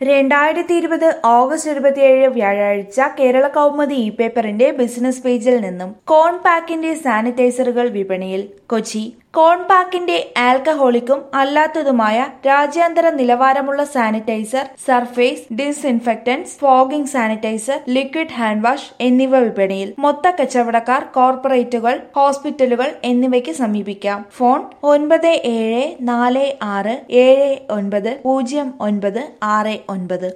രണ്ടായിരത്തി ഇരുപത് ഓഗസ്റ്റ് ഇരുപത്തിയേഴ് വ്യാഴാഴ്ച കേരള കൗമുദി ഇ പേപ്പറിന്റെ ബിസിനസ് പേജിൽ നിന്നും കോൺ പാക്കിന്റെ സാനിറ്റൈസറുകൾ വിപണിയിൽ കൊച്ചി കോൺ പാക്കിന്റെ ആൽക്കഹോളിക്കും അല്ലാത്തതുമായ രാജ്യാന്തര നിലവാരമുള്ള sanitiser surface disinfectants fogging sanitiser liquid hand wash എന്നിവ വിപണിയിൽ മൊത്ത കച്ചവടക്കാർ കോർപ്പറേറ്റുകൾ ഹോസ്പിറ്റലുകൾ എന്നിവയ്ക്ക് സമീപിക്കാം ഫോൺ ഒൻപത് ഏഴ് നാല് ആറ് ഏഴ് ഒൻപത് പൂജ്യം ഒൻപത് ആറ് ഒൻപത്